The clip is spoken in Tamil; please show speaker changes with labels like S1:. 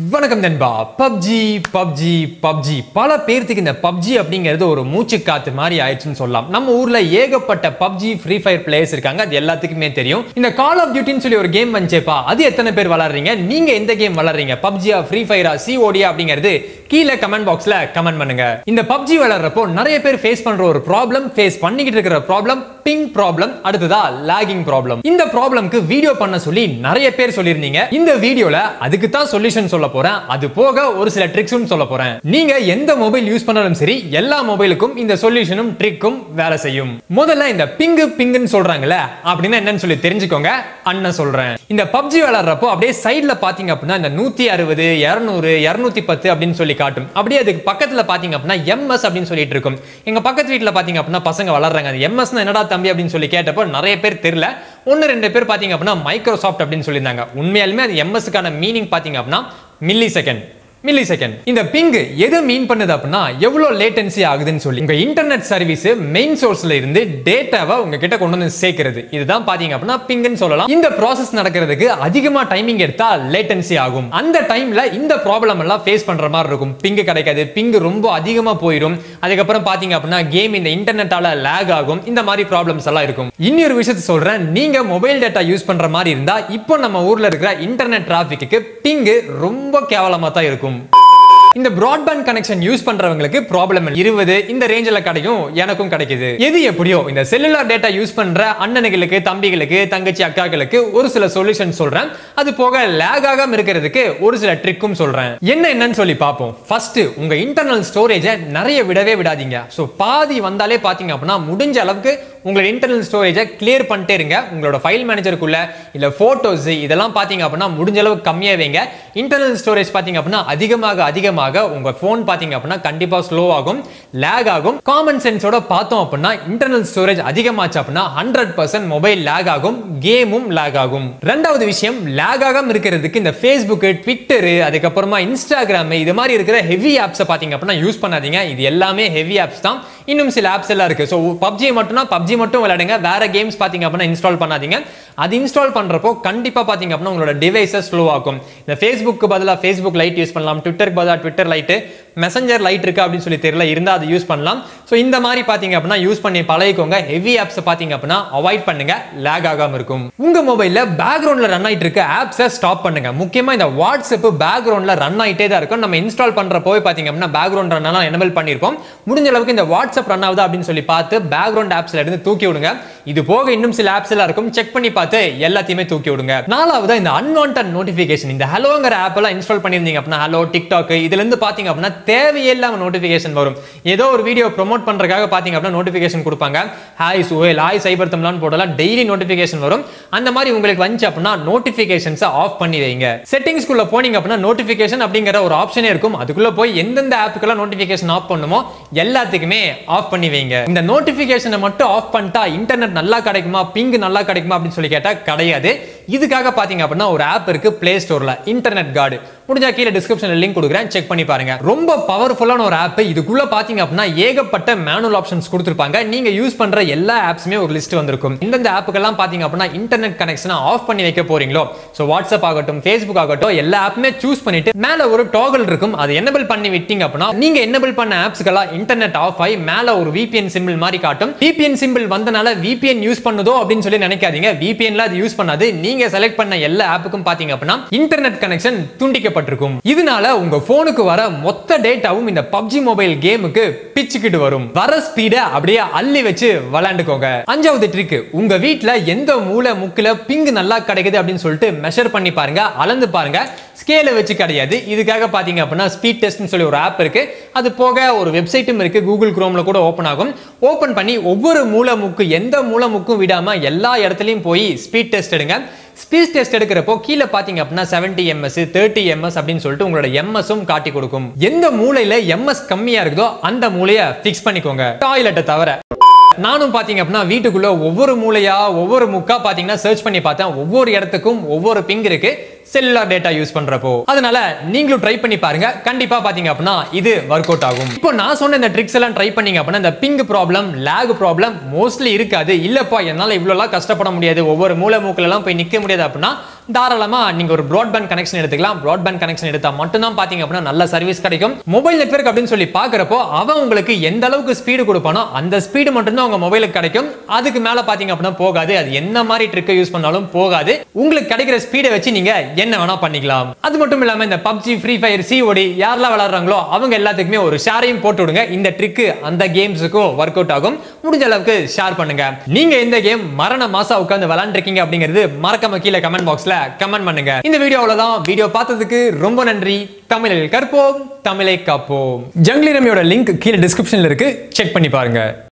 S1: வணக்கம் நண்பா பப்ஜி பப்ஜி பப்ஜி பல பேர்த்துக்கு இந்த பப்ஜி அப்படிங்கிறது ஒரு மூச்சு காத்து மாதிரி ஆயிடுச்சுன்னு சொல்லலாம் நம்ம ஊர்ல ஏகப்பட்ட பப்ஜி ஃப்ரீ ஃபயர் பிளேயர்ஸ் இருக்காங்க அது எல்லாத்துக்குமே தெரியும் இந்த கால் ஆஃப் டியூட்டின்னு சொல்லி ஒரு கேம் வந்துச்சேப்பா அது எத்தனை பேர் விளாடுறீங்க நீங்க எந்த கேம் விளாடுறீங்க பப்ஜியா ஃப்ரீ ஃபயரா சிஓடியா அப்படிங்கிறது கீழே கமெண்ட் பாக்ஸ்ல கமெண்ட் பண்ணுங்க இந்த பப்ஜி விளாடுறப்போ நிறைய பேர் ஃபேஸ் பண்ற ஒரு ப்ராப்ளம் ஃபேஸ் பண்ணிக்கிட்டு இருக்கிற ப்ராப்ளம் பிங் ப்ராப்ளம் அடுத்ததா லாகிங் ப்ராப்ளம் இந்த ப்ராப்ளம்க்கு வீடியோ பண்ண சொல்லி நிறைய பேர் சொல்லியிருந்தீங்க இந்த வீடியோல அதுக்கு தான் சொல்யூஷன் சொல்ல போறேன் அது போக ஒரு சில ட்ரிக்ஸும் சொல்ல போறேன் நீங்க எந்த மொபைல் யூஸ் பண்ணாலும் சரி எல்லா மொபைலுக்கும் இந்த சொல்யூஷனும் ட்ரிக்கும் வேலை செய்யும் முதல்ல இந்த பிங்கு பிங்குன்னு சொல்றாங்கல்ல அப்படின்னா என்னன்னு சொல்லி தெரிஞ்சுக்கோங்க அண்ணன் சொல்றேன் இந்த பப்ஜி விளையாடுறப்போ அப்படியே சைடுல பாத்தீங்க அப்படின்னா இந்த நூத்தி அறுபது இருநூறு இருநூத்தி பத்து அப்படின்னு சொல்லி காட்டும் அப்படியே அதுக்கு பக்கத்துல பாத்தீங்க அப்படின்னா எம்எஸ் அப்படின்னு சொல்லிட்டு இருக்கும் எங்க பக்கத்து வீட்டுல பாத்தீங்க அப்படின்னா பசங்க வளர்றாங்க அந்த எம்எஸ் என்னடா தம்பி அப்படின்னு சொல்லி கேட்டப்போ நிறைய பேர் தெரியல ஒன்னு ரெண்டு பேர் பாத்தீங்க அப்படின்னா மைக்ரோசாஃப்ட் அப்படின்னு சொல்லியிருந்தாங்க உண்மையாலுமே அது எம்எஸ்க்கான மீனிங் பாத்தீங்க அப்படின்னா மில்லி செகண்ட் மில்லி செகண்ட் இந்த பிங் எது மீன் பண்ணுது அப்படின்னா எவ்வளவு லேட்டன்சி ஆகுதுன்னு சொல்லி உங்க இன்டர்நெட் சர்வீஸ் மெயின் சோர்ஸ்ல இருந்து டேட்டாவை உங்ககிட்ட கொண்டு வந்து சேர்க்கிறது இதுதான் பாத்தீங்க அப்படின்னா பிங்னு சொல்லலாம் இந்த ப்ராசஸ் நடக்கிறதுக்கு அதிகமா டைமிங் எடுத்தா லேட்டன்சி ஆகும் அந்த டைம்ல இந்த ப்ராப்ளம் எல்லாம் ஃபேஸ் பண்ற மாதிரி இருக்கும் பிங் கிடைக்காது பிங் ரொம்ப அதிகமா போயிடும் அதுக்கப்புறம் பாத்தீங்க அப்படின்னா கேம் இந்த இன்டர்நெட்டால லேக் ஆகும் இந்த மாதிரி ப்ராப்ளம்ஸ் எல்லாம் இருக்கும் இன்னொரு விஷயத்தை சொல்றேன் நீங்க மொபைல் டேட்டா யூஸ் பண்ற மாதிரி இருந்தா இப்போ நம்ம ஊர்ல இருக்கிற இன்டர்நெட் டிராபிக்கு பிங் ரொம்ப கேவலமா தான் இருக்கும் இந்த பிராட்பேண்ட் கனெக்ஷன் யூஸ் பண்றவங்களுக்கு ப்ராப்ளம் இருபது இந்த ரேஞ்சில் கிடைக்கும் எனக்கும் கிடைக்குது எது எப்படியோ இந்த செல்லுலார் டேட்டா யூஸ் பண்ற அண்ணனுங்களுக்கு தம்பிகளுக்கு தங்கச்சி அக்காக்களுக்கு ஒரு சில சொல்யூஷன் சொல்றேன் அது போக லேக் ஆகாம இருக்கிறதுக்கு ஒரு சில ட்ரிக்கும் சொல்றேன் என்ன என்னன்னு சொல்லி பார்ப்போம் ஃபர்ஸ்ட் உங்க இன்டர்னல் ஸ்டோரேஜை நிறைய விடவே விடாதீங்க ஸோ பாதி வந்தாலே பாத்தீங்க அப்படின்னா முடிஞ்ச அளவுக்கு உங்களோட இன்டர்னல் ஸ்டோரேஜை கிளியர் பண்ணிட்டே இருங்க உங்களோட ஃபைல் மேனேஜருக்குள்ள இல்ல போட்டோஸ் இதெல்லாம் பாத்தீங்க அப்படின்னா முடிஞ்ச அளவுக்கு கம்மியா வைங்க இன்டர்னல் ஸ்டோரேஜ் பாத்தீங்க அப்படின்னா அதிகமாக அதிகமாக உங்க ஃபோன் பாத்தீங்க அப்படின்னா கண்டிப்பா ஸ்லோ ஆகும் லேக் ஆகும் காமன் சென்ஸோட பார்த்தோம் அப்படின்னா இன்டர்னல் ஸ்டோரேஜ் அதிகமாச்சு அப்படின்னா ஹண்ட்ரட் பர்சன்ட் மொபைல் லேக் ஆகும் கேமும் லேக் ஆகும் ரெண்டாவது விஷயம் லேக் ஆகாம இருக்கிறதுக்கு இந்த ஃபேஸ்புக் ட்விட்டர் அதுக்கப்புறமா இன்ஸ்டாகிராம் இது மாதிரி இருக்கிற ஹெவி ஆப்ஸை பாத்தீங்க அப்படின்னா யூஸ் பண்ணாதீங்க இது எல்லாமே ஹெவி ஆப்ஸ் தான் இன்னும் சில ஆப்ஸ் எல்லாம் இருக்கு ஸோ பப்ஜி மட்டும்னா பப்ஜி மட்டும் விளையாடுங்க வேற கேம்ஸ் பாத்தீங்க அப்படின்னா இன்ஸ்டால் பண்ணாதீங்க அது இன்ஸ்டால் பண்றப்போ கண்டிப்பா பாத்தீங்க அப்படின்னா உங்களோட டிவைஸை ஸ்லோ ஆகும் இந்த ஃபேஸ்புக்கு பதிலாக ஃபேஸ்புக் லைட் யூஸ் பண்ணலாம் ட்விட்டருக்கு பதிலாக ட்விட்டர் லைட்டு மெசஞ்சர் லைட் இருக்கு அப்படின்னு சொல்லி தெரியல இருந்தால் அது யூஸ் பண்ணலாம் ஸோ இந்த மாதிரி பாத்தீங்க அப்படின்னா யூஸ் பண்ணி பழகிக்கோங்க ஹெவி ஆப்ஸ் பாத்தீங்க அப்படின்னா அவாய்ட் பண்ணுங்க லேக் ஆகாம இருக்கும் உங்க மொபைல்ல பேக்ரவுண்ட்ல ரன் ஆயிட்டு இருக்க ஆப்ஸை ஸ்டாப் பண்ணுங்க முக்கியமா இந்த வாட்ஸ்அப் பேக்ரவுண்ட்ல ரன் ஆயிட்டே தான் இருக்கும் நம்ம இன்ஸ்டால் பண்றப்போ பாத்தீங்க அப்படின்னா பேக்ரவுண்ட் ரன் எல்லாம் எனபிள் பண்ணிருப்போம் முடிஞ்ச அளவுக்கு இந்த வாட்ஸ்அப் ரன் ஆகுதா அப்படின்னு சொல்லி பார்த்து பேக்ரவுண்ட் ஆப்ஸ்ல இருந்து தூக்கி விடுங்க இது போக இன்னும் சில ஆப்ஸ் எல்லாம் இருக்கும் செக் பண்ணி பார்த்து எல்லாத்தையுமே தூக்கி விடுங்க நாலாவது இந்த அன்வான்ட் நோட்டிபிகேஷன் இந்த ஹலோங்கிற ஆப் எல்லாம் இன்ஸ்டால் பண்ணிருந்தீங்க அப்படின்னா ஹலோ டிக்டாக் இதுல இருந்து பாத்தீங்க அப்படின்னா தேவையில்லாம நோட்டிபிகேஷன் வரும் ஏதோ ஒரு வீடியோ ப்ரோமோட் பண்றதுக்காக பாத்தீங்க அப்படின்னா நோட்டிபிகேஷன் கொடுப்பாங்க ஹாய் சுஹேல் ஹாய் சைபர் தமிழான்னு போடலாம் டெய்லி நோட்டிபிகேஷன் வரும் அந்த மாதிரி உங்களுக்கு வந்துச்சு அப்படின்னா நோட்டிபிகேஷன்ஸை ஆஃப் பண்ணி வைங்க செட்டிங்ஸ்குள்ள போனீங்க அப்படின்னா நோட்டிபிகேஷன் அப்படிங்கிற ஒரு ஆப்ஷனே இருக்கும் அதுக்குள்ள போய் எந்தெந்த ஆப்புக்கெல்லாம் நோட்டிபிகேஷன் ஆஃப் பண்ணுமோ எல்லாத்துக்குமே ஆஃப் பண்ணி வைங்க இந்த நோட்டிபிகேஷனை மட்டும் ஆஃப் பண்ணிட்டா இன்டர்நெட் நல்லா கிடைக்குமா பிங் நல்லா கிடைக்குமா அப்படின்னு சொல்லி கேட்டா கிடையாது இதுக்காக பாத்தீங்க அப்படின்னா ஒரு ஆப் இருக்கு பிளே ஸ்டோர்ல இன்டர்நெட் கார்டு முடிஞ்சா கீழே டிஸ்கிரிப்ஷன்ல லிங்க் கொடுக்குறேன் செக் பண்ணி பாருங்க ரொம்ப பவர்ஃபுல்லான ஒரு ஆப் இதுக்குள்ள பாத்தீங்க அப்படின்னா ஏகப்பட்ட மேனுவல் ஆப்ஷன்ஸ் கொடுத்துருப்பாங்க நீங்க யூஸ் பண்ற எல்லா ஆப்ஸுமே ஒரு லிஸ்ட் வந்திருக்கும் இந்தந்த ஆப்புக்கெல்லாம் பாத்தீங்க அப்படின்னா இன்டர்நெட் கனெக்ஷனை ஆஃப் பண்ணி வைக்க போறீங்களோ ஸோ வாட்ஸ்அப் ஆகட்டும் ஃபேஸ்புக் ஆகட்டும் எல்லா ஆப்புமே சூஸ் பண்ணிட்டு மேல ஒரு டாகல் இருக்கும் அதை என்னபிள் பண்ணி விட்டீங்க அப்படின்னா நீங்க என்னபிள் பண்ண ஆப்ஸ்க்கெல்லாம் இன்டர்நெட் ஆஃப் ஆகி மேல ஒரு விபிஎன் சிம்பிள் மாதிரி காட்டும் விபிஎன் சிம்பிள் வந்தனால விபிஎன் யூஸ் பண்ணுதோ அப்படின்னு சொல்லி நினைக்காதீங்க விபிஎன்ல அது யூஸ் பண்ணாது நீங்க செலக்ட் பண்ண எல்லா ஆப்புக்கும் பாத்தீங்க அப்படின்னா இன்டர்நெட் கனெக்ஷன் துண்டிக்கப்பட்டிருக்கும் இதனால உங்க போனுக்கு வர மொத்த டேட்டாவும் இந்த பப்ஜி மொபைல் கேமுக்கு பிச்சுக்கிட்டு வரும் வர ஸ்பீடை அப்படியே அள்ளி வச்சு விளையாண்டுக்கோங்க அஞ்சாவது ட்ரிக் உங்க வீட்ல எந்த மூலை முக்கில பிங்க் நல்லா கிடைக்குது அப்படின்னு சொல்லிட்டு மெஷர் பண்ணி பாருங்க அளந்து பாருங்க ஸ்கேலை வச்சு கிடையாது இதுக்காக பாத்தீங்க அப்படின்னா ஸ்பீட் டெஸ்ட்னு சொல்லி ஒரு ஆப் இருக்கு அது போக ஒரு வெப்சைட்டும் இருக்கு கூகுள் குரோம்ல கூட ஓப்பன் ஆகும் ஓப்பன் பண்ணி ஒவ்வொரு மூல முக்கு எந்த மூல முக்கும் விடாம எல்லா இடத்துலயும் போய் ஸ்பீட் டெஸ்ட் எடுங்க ஸ்பீட் டெஸ்ட் எடுக்கிறப்போ கீழே பாத்தீங்க அப்படின்னா செவன்டி எம்எஸ் தேர்ட்டி எம்எஸ் அப்படின்னு சொல்லிட்டு உங்களோட எம்எஸும் காட்டி கொடுக்கும் எந்த மூலையில எம்எஸ் கம்மியா இருக்குதோ அந்த மூலையை ஃபிக்ஸ் பண்ணிக்கோங்க டாய்லெட்டை தவிர நானும் பாத்தீங்க அப்படின்னா வீட்டுக்குள்ள ஒவ்வொரு மூலையா ஒவ்வொரு முக்கா பாத்தீங்கன்னா சர்ச் பண்ணி பார்த்தேன் ஒவ்வொரு இடத்துக்கும் ஒவ்வொரு பிங் இருக்கு செல்லுலார் டேட்டா யூஸ் பண்றப்போ அதனால நீங்களும் ட்ரை பண்ணி பாருங்க கண்டிப்பா பாத்தீங்க அப்படின்னா இது ஒர்க் அவுட் ஆகும் இப்போ நான் சொன்ன இந்த ட்ரிக்ஸ் எல்லாம் ட்ரை பண்ணீங்க அப்படின்னா இந்த ping problem lag problem mostly இருக்காது இல்லப்பா என்னால இவ்வளோலாம் கஷ்டப்பட முடியாது ஒவ்வொரு மூலை மூக்கில எல்லாம் போய் நிக்க முடியாது அப்படின்னா தாராளமா நீங்க ஒரு ப்ராட்பேண்ட் கனெக்ஷன் எடுத்துக்கலாம் ப்ராட்பேண்ட் கனெக்ஷன் எடுத்தா மட்டும்தான் பாத்தீங்க அப்படின்னா நல்ல சர்வீஸ் கிடைக்கும் மொபைல் நெட்வொர்க் அப்படின்னு சொல்லி பாக்குறப்போ அவன் உங்களுக்கு எந்த அளவுக்கு ஸ்பீடு கொடுப்பானோ அந்த ஸ்பீடு மட்டும்தான் உங்க மொபைலுக்கு கிடைக்கும் அதுக்கு மேல பாத்தீங்க அப்படின்னா போகாது அது என்ன மாதிரி ட்ரிக்கை யூஸ் பண்ணாலும் போகாது உங்களுக்கு கிடைக்கிற ஸ்பீடை வச்சு நீங்க என்ன வேணா பண்ணிக்கலாம் அது மட்டும் இல்லாம இந்த பப்ஜி ஃப்ரீ ஃபயர் சிஓடி யாரெல்லாம் விளையாடுறாங்களோ அவங்க எல்லாத்துக்குமே ஒரு ஷேரையும் போட்டு விடுங்க இந்த ட்ரிக்கு அந்த கேம்ஸுக்கும் ஒர்க் அவுட் ஆகும் முடிஞ்ச அளவுக்கு ஷேர் பண்ணுங்க நீங்க இந்த கேம் மரண மாசா உட்கார்ந்து விளையாண்டுருக்கீங்க அப்படிங்கிறது மறக்காம கீழே கமெண்ட் பாக்ஸ்ல கமெண்ட் பண்ணுங்க இந்த வீடியோ அவ்வளவுதான் வீடியோ பார்த்ததுக்கு ரொம்ப நன்றி தமிழில் கற்போம் தமிழை காப்போம் ஜங்லி ரமியோட லிங்க் கீழே டிஸ்கிரிப்ஷன்ல இருக்கு செக் பண்ணி பாருங்க